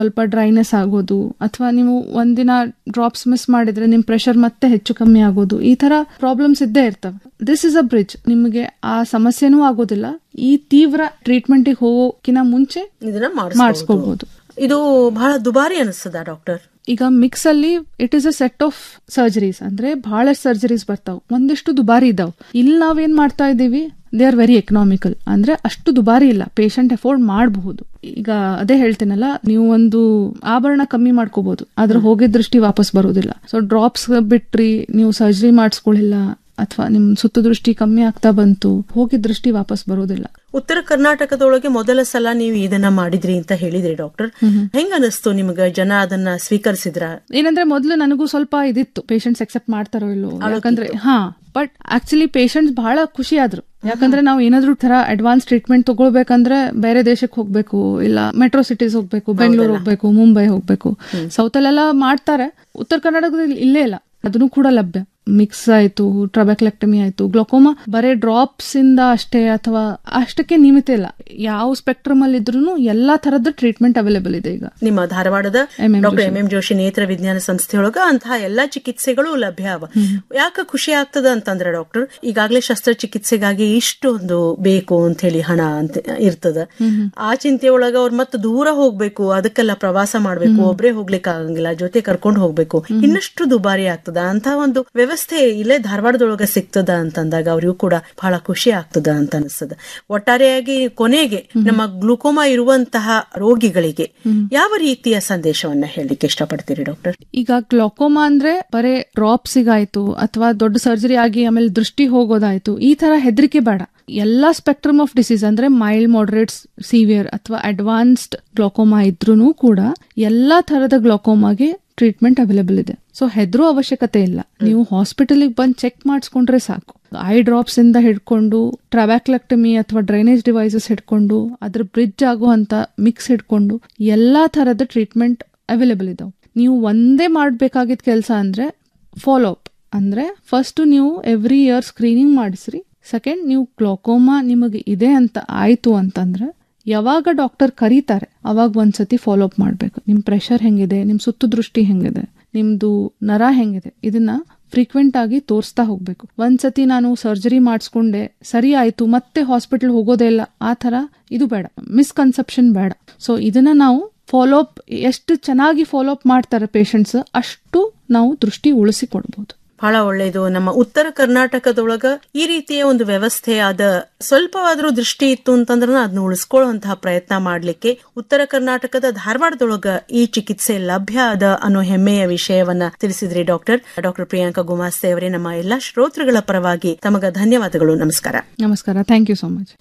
ಸ್ವಲ್ಪ ಡ್ರೈನೆಸ್ ಆಗೋದು ಅಥವಾ ನೀವು ಒಂದಿನ ಡ್ರಾಪ್ಸ್ ಮಿಸ್ ಮಾಡಿದ್ರೆ ನಿಮ್ ಪ್ರೆಷರ್ ಮತ್ತೆ ಹೆಚ್ಚು ಕಮ್ಮಿ ಆಗೋದು ಈ ತರ ಪ್ರಾಬ್ಲಮ್ಸ್ ಇದ್ದೇ ಇರ್ತವೆ ದಿಸ್ ಇಸ್ ಅ ಬ್ರಿಡ್ಜ್ ನಿಮಗೆ ಆ ಸಮಸ್ಯೆನೂ ಆಗೋದಿಲ್ಲ ಈ ತೀವ್ರ ಟ್ರೀಟ್ಮೆಂಟ್ಗೆ ಹೋಗೋಕಿನ ಮುಂಚೆ ಇದನ್ನ ಮಾಡಿಸ್ಕೋಬಹುದು ಇದು ಬಹಳ ದುಬಾರಿ ಅನಿಸ್ತದ ಡಾಕ್ಟರ್ ಈಗ ಮಿಕ್ಸ್ ಅಲ್ಲಿ it is a set of surgeries ಅಂದ್ರೆ ಬಹಳಷ್ಟು ಸರ್ಜರೀಸ್ ಬರ್ತಾವ್ ಒಂದಿಷ್ಟು ದುಬಾರಿ ಇದಾವ್ ಇಲ್ಲಿ ನಾವೇನ್ ಮಾಡ್ತಾ ಇದೀವಿ ದೇ ಆರ್ ವೆರಿ ಎಕನಾಮಿಕಲ್ ಅಂದ್ರೆ ಅಷ್ಟು ದುಬಾರಿ ಇಲ್ಲ ಪೇಷಂಟ್ ಅಫೋರ್ಡ್ ಮಾಡಬಹುದು ಈಗ ಅದೇ ಹೇಳ್ತೀನಲ್ಲ ನೀವು ಒಂದು ಆಭರಣ ಕಮ್ಮಿ ಮಾಡ್ಕೋಬಹುದು ಆದ್ರೆ ಹೋಗಿದ ದೃಷ್ಟಿ ವಾಪಸ್ ಬರೋದಿಲ್ಲ ಸೊ ಡ್ರಾಪ್ಸ್ ಬಿಟ್ರಿ ನೀವು ಸರ್ಜರಿ ಮಾಡಿಸ್ಕೊಳ್ಳಿಲ್ಲ ಅಥವಾ ನಿಮ್ ಸುತ್ತು ದೃಷ್ಟಿ ಕಮ್ಮಿ ಆಗ್ತಾ ಬಂತು ಹೋಗಿದ ದೃಷ್ಟಿ ವಾಪಸ್ ಬರೋದಿಲ್ಲ ಉತ್ತರ ಕರ್ನಾಟಕದೊಳಗೆ ಮೊದಲ ಸಲ ನೀವು ಇದನ್ನ ಮಾಡಿದ್ರಿ ಅಂತ ಹೇಳಿದ್ರಿ ಡಾಕ್ಟರ್ ಹೆಂಗ ಅನಿಸ್ತು ನಿಮ್ಗ ಜನ ಅದನ್ನ ಸ್ವೀಕರಿಸಿದ್ರ ಏನಂದ್ರೆ ಮೊದಲು ನನಗೂ ಸ್ವಲ್ಪ ಇದಿತ್ತು ಪೇಷಂಟ್ಸ್ ಅಕ್ಸೆಪ್ಟ್ ಮಾಡ್ತಾರೋ ಇಲ್ಲೋ ಯಾಕಂದ್ರೆ ಹಾ ಬಟ್ ಆಕ್ಚುಲಿ ಪೇಷಂಟ್ಸ್ ಬಹಳ ಖುಷಿ ಆದ್ರು ಯಾಕಂದ್ರೆ ನಾವು ಏನಾದ್ರೂ ತರ ಅಡ್ವಾನ್ಸ್ ಟ್ರೀಟ್ಮೆಂಟ್ ತಗೊಳ್ಬೇಕಂದ್ರೆ ಬೇರೆ ದೇಶಕ್ಕೆ ಹೋಗ್ಬೇಕು ಇಲ್ಲ ಮೆಟ್ರೋ ಸಿಟೀಸ್ ಹೋಗ್ಬೇಕು ಬೆಂಗಳೂರು ಹೋಗ್ಬೇಕು ಮುಂಬೈ ಹೋಗ್ಬೇಕು ಸೌತ್ ಅಲ್ಲೆಲ್ಲ ಮಾಡ್ತಾರೆ ಉತ್ತರ ಕರ್ನಾಟಕದಲ್ಲಿ ಇಲ್ಲೇ ಇಲ್ಲ ಅದನ್ನು ಕೂಡ ಲಭ್ಯ ಮಿಕ್ಸ್ ಆಯ್ತು ಟ್ರಬೆಕ್ಲೆಕ್ಟಮಿ ಆಯ್ತು ಗ್ಲೋಕೋಮಾ ಬರೇ ಡ್ರಾಪ್ಸ್ ಇಂದ ಅಷ್ಟೇ ಅಥವಾ ಅಷ್ಟಕ್ಕೆ ನಿಮಿತ ಇಲ್ಲ ಯಾವ ಸ್ಪೆಕ್ಟ್ರಮ್ ಅಲ್ಲಿ ಇದ್ರೂ ಎಲ್ಲಾ ತರದ ಟ್ರೀಟ್ಮೆಂಟ್ ಅವೈಲೇಬಲ್ ಇದೆ ಈಗ ನಿಮ್ಮ ಧಾರವಾಡದ M M doctor M M Joshi ನೇತ್ರ ವಿಜ್ಞಾನ ಸಂಸ್ಥೆಯೊಳಗ ಅಂತಹ ಎಲ್ಲಾ ಚಿಕಿತ್ಸೆಗಳು ಲಭ್ಯ ಅವ ಯಾಕ ಖುಷಿ ಆಗ್ತದ ಅಂತಂದ್ರೆ ಡಾಕ್ಟರ್ ಈಗಾಗಲೇ ಶಸ್ತ್ರಚಿಕಿತ್ಸೆಗಾಗಿ ಇಷ್ಟೊಂದು ಬೇಕು ಅಂತ ಹೇಳಿ ಹಣ ಅಂತ ಇರ್ತದ ಆ ಚಿಂತೆಯೊಳಗ ಅವ್ರು ಮತ್ತೆ ದೂರ ಹೋಗ್ಬೇಕು ಅದಕ್ಕೆಲ್ಲ ಪ್ರವಾಸ ಮಾಡ್ಬೇಕು ಒಬ್ರೇ ಹೋಗ್ಲಿಕ್ಕೆ ಆಗಂಗಿಲ್ಲ ಜೊತೆ ಕರ್ಕೊಂಡು ಹೋಗ್ಬೇಕು ಇನ್ನಷ್ಟು ದುಬಾರಿ ಆಗ್ತದ ಅಂತ ಒಂದು ವ್ಯವಸ್ಥೆ ಇಲ್ಲೇ ಧಾರವಾಡದೊಳಗ ಸಿಗ್ತದ ಅಂತಂದಾಗ ಅವ್ರಿಗೂ ಕೂಡ ಬಹಳ ಖುಷಿ ಆಗ್ತದ ಅಂತ ಅನಿಸ್ತದ ಒಟ್ಟಾರೆಯಾಗಿ ಕೊನೆಗೆ ನಮ್ಮ ಗ್ಲುಕೋಮಾ ಇರುವಂತಹ ರೋಗಿಗಳಿಗೆ ಯಾವ ರೀತಿಯ ಸಂದೇಶವನ್ನ ಹೇಳಲಿಕ್ಕೆ ಇಷ್ಟಪಡ್ತೀರಿ ಡಾಕ್ಟರ್ ಈಗ ಗ್ಲೋಕೋಮಾ ಅಂದ್ರೆ ಬರೇ ಡ್ರಾಪ್ಸ್ ಆಯ್ತು ಅಥವಾ ದೊಡ್ಡ ಸರ್ಜರಿ ಆಗಿ ಆಮೇಲೆ ದೃಷ್ಟಿ ಹೋಗೋದಾಯ್ತು ಈ ತರ ಹೆದರಿಕೆ ಬೇಡ ಎಲ್ಲಾ ಸ್ಪೆಕ್ಟ್ರಮ್ ಆಫ್ ಡಿಸೀಸ್ ಅಂದ್ರೆ ಮೈಲ್ಡ್ ಮಾಡರೇಟ್ ಸಿವಿಯರ್ ಅಥವಾ ಅಡ್ವಾನ್ಸ್ಡ್ ಗ್ಲೋಕೋಮಾ ಇದ್ರೂ ಕೂಡ ಎಲ್ಲಾ ತರದ ಗ್ಲೋಕೋಮಾಗೆ ಟ್ರೀಟ್ಮೆಂಟ್ ಅವೈಲೇಬಲ್ ಇದೆ ಸೊ ಹೆದರೋ ಅವಶ್ಯಕತೆ ಇಲ್ಲ ನೀವು ಹಾಸ್ಪಿಟಲ್ಗೆ ಬಂದು ಚೆಕ್ ಮಾಡಿಸ್ಕೊಂಡ್ರೆ ಸಾಕು ಐ ಡ್ರಾಪ್ಸ್ ಇಂದ ಹಿಡ್ಕೊಂಡು ಟ್ರಬ್ಯಾಕ್ಲೆಕ್ಟಮಿ ಅಥವಾ ಡ್ರೈನೇಜ್ ಡಿವೈಸಸ್ ಹಿಡ್ಕೊಂಡು ಅದ್ರ ಬ್ರಿಡ್ಜ್ ಆಗುವಂತ ಮಿಕ್ಸ್ ಹಿಡ್ಕೊಂಡು ಎಲ್ಲಾ ತರದ ಟ್ರೀಟ್ಮೆಂಟ್ ಅವೈಲೇಬಲ್ ಇದಾವೆ ನೀವು ಒಂದೇ ಮಾಡಬೇಕಾಗಿದ್ದ ಕೆಲಸ ಅಂದ್ರೆ ಫಾಲೋ ಅಪ್ ಅಂದ್ರೆ ಫಸ್ಟ್ ನೀವು ಎವ್ರಿ ಇಯರ್ ಸ್ಕ್ರೀನಿಂಗ್ ಮಾಡಿಸ್ರಿ ಸೆಕೆಂಡ್ ನೀವು ಗ್ಲೋಕೋಮಾ ನಿಮಗೆ ಇದೆ ಅಂತ ಆಯ್ತು ಅಂತಂದ್ರೆ ಯಾವಾಗ ಡಾಕ್ಟರ್ ಕರೀತಾರೆ ಅವಾಗ ಒಂದ್ಸತಿ ಫಾಲೋ ಅಪ್ ಮಾಡ್ಬೇಕು ನಿಮ್ ಪ್ರೆಷರ್ ಹೆಂಗಿದೆ ನಿಮ್ ಸುತ್ತು ದೃಷ್ಟಿ ಹೆಂಗಿದೆ ನಿಮ್ದು ನರ ಹೆಂಗಿದೆ ಇದನ್ನ ಫ್ರೀಕ್ವೆಂಟ್ ಆಗಿ ತೋರಿಸ್ತಾ ಹೋಗ್ಬೇಕು ಒಂದ್ಸತಿ ನಾನು ಸರ್ಜರಿ ಮಾಡಿಸ್ಕೊಂಡೆ ಸರಿ ಆಯ್ತು ಮತ್ತೆ ಹಾಸ್ಪಿಟಲ್ ಹೋಗೋದೇ ಇಲ್ಲ ಆ ತರ ಇದು ಬೇಡ ಮಿಸ್ಕನ್ಸೆಪ್ಷನ್ ಬೇಡ ಸೊ ಇದನ್ನ ನಾವು ಫಾಲೋ ಅಪ್ ಎಷ್ಟು ಚೆನ್ನಾಗಿ ಫಾಲೋ ಅಪ್ ಮಾಡ್ತಾರೆ ಪೇಷಂಟ್ಸ್ ಅಷ್ಟು ನಾವು ದೃಷ್ಟಿ ಉಳಿಸಿ ಕೊಡ್ಬೋದು ಬಹಳ ಒಳ್ಳೇದು ನಮ್ಮ ಉತ್ತರ ಕರ್ನಾಟಕದೊಳಗ ಈ ರೀತಿಯ ಒಂದು ವ್ಯವಸ್ಥೆ ಅದ ಸ್ವಲ್ಪವಾದ್ರೂ ದೃಷ್ಟಿ ಇತ್ತು ಅಂತಂದ್ರ ಅದನ್ನ ಉಳಿಸ್ಕೊಳ್ಳುವಂತಹ ಪ್ರಯತ್ನ ಮಾಡ್ಲಿಕ್ಕೆ ಉತ್ತರ ಕರ್ನಾಟಕದ ಧಾರವಾಡದೊಳಗ ಈ ಚಿಕಿತ್ಸೆ ಲಭ್ಯ ಅದ ಅನ್ನೋ ಹೆಮ್ಮೆಯ ವಿಷಯವನ್ನ ತಿಳಿಸಿದ್ರಿ ಡಾಕ್ಟರ್ ಡಾಕ್ಟರ್ ಪ್ರಿಯಾಂಕಾ ಗುಮಾಸ್ತೆ ಅವರೇ ನಮ್ಮ ಎಲ್ಲಾ ಶ್ರೋತೃಗಳ ಪರವಾಗಿ ತಮಗ ಧನ್ಯವಾದಗಳು ನಮಸ್ಕಾರ ನಮಸ್ಕಾರ thank you so much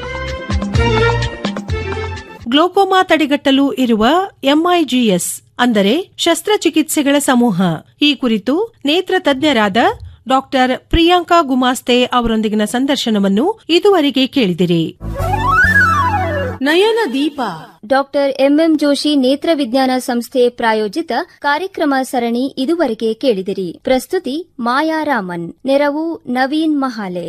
glaucoma ತಡೆಗಟ್ಟಲು ಇರುವ ಎಂಐಜಿಎಸ್ ಅಂದರೆ ಶಸ್ತ್ರಚಿಕಿತ್ಸೆಗಳ ಸಮೂಹ ಈ ಕುರಿತು ನೇತ್ರ ತಜ್ಞರಾದ ಡಾಕ್ಟರ್ ಪ್ರಿಯಾಂಕಾ ಗುಮಾಸ್ತೆ ಅವರೊಂದಿಗಿನ ಸಂದರ್ಶನವನ್ನು ಇದುವರೆಗೆ ಕೇಳಿದಿರಿ ನಯನ ದೀಪ ಡಾಕ್ಟರ್ ಎಂಎಂ ಜೋಶಿ ನೇತ್ರ ವಿಜ್ಞಾನ ಸಂಸ್ಥೆ ಪ್ರಾಯೋಜಿತ ಕಾರ್ಯಕ್ರಮ ಸರಣಿ ಇದುವರೆಗೆ ಕೇಳಿದಿರಿ ಪ್ರಸ್ತುತಿ ಮಾಯಾ ರಾಮನ್ ನೆರವು ನವೀನ್ ಮಹಾಲೆ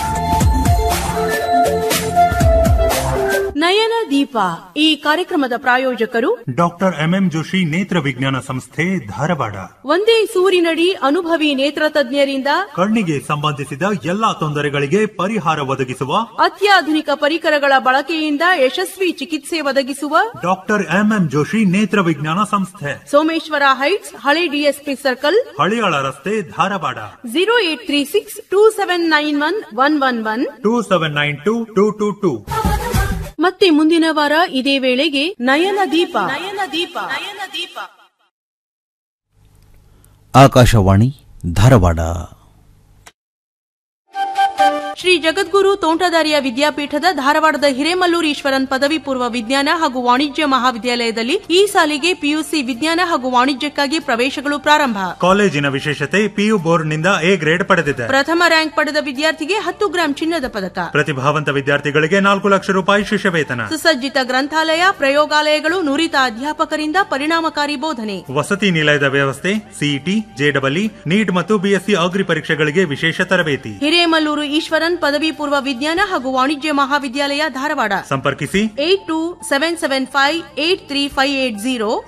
ನಯನ ದೀಪ ಈ ಕಾರ್ಯಕ್ರಮದ ಪ್ರಾಯೋಜಕರು ಡಾಕ್ಟರ್ ಎಂಎಂ ಜೋಶಿ ನೇತ್ರ ವಿಜ್ಞಾನ ಸಂಸ್ಥೆ ಧಾರವಾಡ ಒಂದೇ ಸೂರಿನಡಿ ಅನುಭವಿ ನೇತ್ರ ತಜ್ಞರಿಂದ ಕಣ್ಣಿಗೆ ಸಂಬಂಧಿಸಿದ ಎಲ್ಲಾ ತೊಂದರೆಗಳಿಗೆ ಪರಿಹಾರ ಒದಗಿಸುವ ಅತ್ಯಾಧುನಿಕ ಪರಿಕರಗಳ ಬಳಕೆಯಿಂದ ಯಶಸ್ವಿ ಚಿಕಿತ್ಸೆ ಒದಗಿಸುವ ಡಾಕ್ಟರ್ ಎಂಎಂ ಜೋಶಿ ನೇತ್ರ ವಿಜ್ಞಾನ ಸಂಸ್ಥೆ ಸೋಮೇಶ್ವರ ಹೈಟ್ಸ್ ಹಳೆ ಡಿಎಸ್ಪಿ ಸರ್ಕಲ್ ಹಳಿಯಾಳ ರಸ್ತೆ Dharwad zero eight three six two seven nine one one one one two seven nine two two two two ಮತ್ತೆ ಮುಂದಿನ ವಾರ ಇದೇ ವೇಳೆಗೆ ನಯನ ದೀಪ ನಯನ ದೀಪ ನಯನ ದೀಪ ಆಕಾಶವಾಣಿ ಧಾರವಾಡ ಶ್ರೀ ಜಗದ್ಗುರು ತೋಂಟದಾರ್ಯ ವಿದ್ಯಾಪೀಠದ ಧಾರವಾಡದ ಹಿರೇಮಲ್ಲೂರು ಈಶ್ವರನ್ ಪದವಿ ಪೂರ್ವ ವಿಜ್ಞಾನ ಹಾಗೂ ವಾಣಿಜ್ಯ ಮಹಾವಿದ್ಯಾಲಯದಲ್ಲಿ ಈ ಸಾಲಿಗೆ ಪಿಯುಸಿ ವಿಜ್ಞಾನ ಹಾಗೂ ವಾಣಿಜ್ಯಕ್ಕಾಗಿ ಪ್ರವೇಶಗಳು ಪ್ರಾರಂಭ ಕಾಲೇಜಿನ ವಿಶೇಷತೆ ಪಿಯು ಬೋರ್ಡ್ನಿಂದ ಎ ಗ್ರೇಡ್ ಪಡೆದಿದೆ ಪ್ರಥಮ ರ್ಯಾಂಕ್ ಪಡೆದ ವಿದ್ಯಾರ್ಥಿಗೆ ಹತ್ತು ಗ್ರಾಂ ಚಿನ್ನದ ಪದಕ ಪ್ರತಿಭಾವಂತ ವಿದ್ಯಾರ್ಥಿಗಳಿಗೆ ನಾಲ್ಕು ಲಕ್ಷ ರೂಪಾಯಿ ಶಿಷ್ಯವೇತನ ಸುಸಜ್ಜಿತ ಗ್ರಂಥಾಲಯ ಪ್ರಯೋಗಾಲಯಗಳು ನುರಿತ ಅಧ್ಯಾಪಕರಿಂದ ಪರಿಣಾಮಕಾರಿ ಬೋಧನೆ ವಸತಿ ನಿಲಯದ ವ್ಯವಸ್ಥೆ ಸಿಇಟಿ ಜೆಡಬ್ಲ್ಇ ನೀಟ್ ಮತ್ತು ಬಿಎಸ್ಸಿ ಅಗ್ರಿ ಪರೀಕ್ಷೆಗಳಿಗೆ ವಿಶೇಷ ತರಬೇತಿ ಹಿರೇಮಲ್ಲೂರು ಈಶ್ವರನ್ ಕರ್ಣನ್ ಪದವಿ ಪೂರ್ವ ವಿಜ್ಞಾನ ಹಾಗೂ ವಾಣಿಜ್ಯ ಮಹಾವಿದ್ಯಾಲಯ ಧಾರವಾಡ ಸಂಪರ್ಕಿಸಿ eight two seven seven five eight three five eight zero